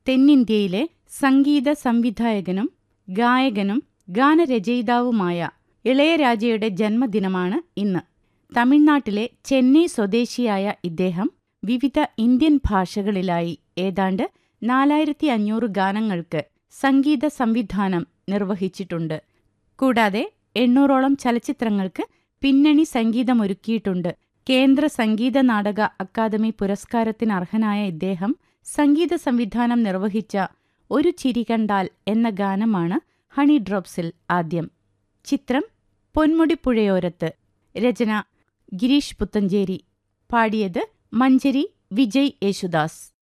തെന്നിന്ത്യയിലെ സംഗീത സംവിധായകനും ഗായകനും ഗാനരചയിതാവുമായ ഇളയരാജയുടെ ജന്മദിനമാണ് ഇന്ന് തമിഴ്നാട്ടിലെ ചെന്നൈ സ്വദേശിയായ ഇദ്ദേഹം വിവിധ ഇന്ത്യൻ ഭാഷകളിലായി ഏതാണ്ട് നാലായിരത്തി അഞ്ഞൂറ് ഗാനങ്ങൾക്ക് സംഗീത സംവിധാനം നിർവഹിച്ചിട്ടുണ്ട് കൂടാതെ എണ്ണൂറോളം ചലച്ചിത്രങ്ങൾക്ക് പിന്നണി സംഗീതമൊരുക്കിയിട്ടുണ്ട് കേന്ദ്ര സംഗീത നാടക അക്കാദമി പുരസ്കാരത്തിന് അർഹനായ ഇദ്ദേഹം സംഗീത സംവിധാനം നിർവഹിച്ച ഒരു ചിരി കണ്ടാൽ എന്ന ഗാനമാണ് ഹണി ഡ്രോപ്സിൽ ആദ്യം ചിത്രം പൊന്മുടിപ്പുഴയോരത്ത് രചന ഗിരീഷ് പുത്തഞ്ചേരി പാടിയത് മഞ്ചരി വിജയ് യേശുദാസ്